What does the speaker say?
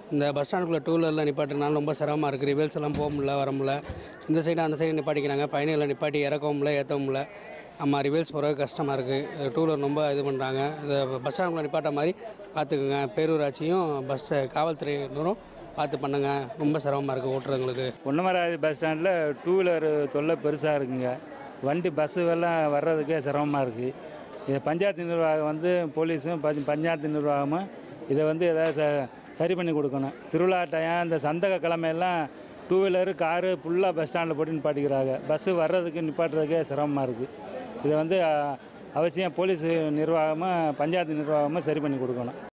இந்த bus ஸ்டாண்டுக்குள்ளே two வீலரில் நிப்பாட்டுறதுனால ரொம்ப சிரமமாக இருக்குது ரிவல்ஸ் எல்லாம் போக முடியல வர முடியல இந்த சைடு அந்த சைடு நிப்பாட்டிக்கிறாங்க பயணிகளை நிப்பாட்டி இறக்கவும் முடியல ஏற்றவும் முடியல ஆமாம் ரிவல்ஸ் போகிறது கஷ்டமாக இருக்குது டூ வீலர் ரொம்ப இது பண்ணுறாங்க இந்த பஸ் ஸ்டாண்டுக்குள்ளே நிப்பாட்ட மாதிரி பார்த்துக்குங்க பேரூராட்சியும் பஸ் காவல்துறையினரும் பார்த்து பண்ணுங்க ரொம்ப சிரமமாக இருக்குது ஓட்டுறவங்களுக்கு பொன்னமராவதி பஸ் ஸ்டாண்டில் டூ வீலர் தொல்லை பெருசாக இருக்குங்க வண்டி பஸ்ஸு எல்லாம் வர்றதுக்கே சிரமமாக இருக்குது இது பஞ்சாயத்து நிர்வாகம் வந்து போலீஸும் பஞ் பஞ்சாயத்து நிர்வாகமும் இதை வந்து எதாவது ச சரி பண்ணி கொடுக்கணும் திருவிழா டைம் இந்த சந்தக கிழமையெல்லாம் டூ வீலரு காரு ஃபுல்லாக பஸ் ஸ்டாண்டில் போட்டு நிப்பாட்டிக்கிறாங்க பஸ்ஸு வர்றதுக்கு நிப்பாட்டுறதுக்கே சிரமமாக இருக்குது இதை வந்து அ, அவசியம் போலீஸ் நிர்வாகமும் பஞ்சாயத்து நிர்வாகமும் சரி பண்ணி கொடுக்கணும்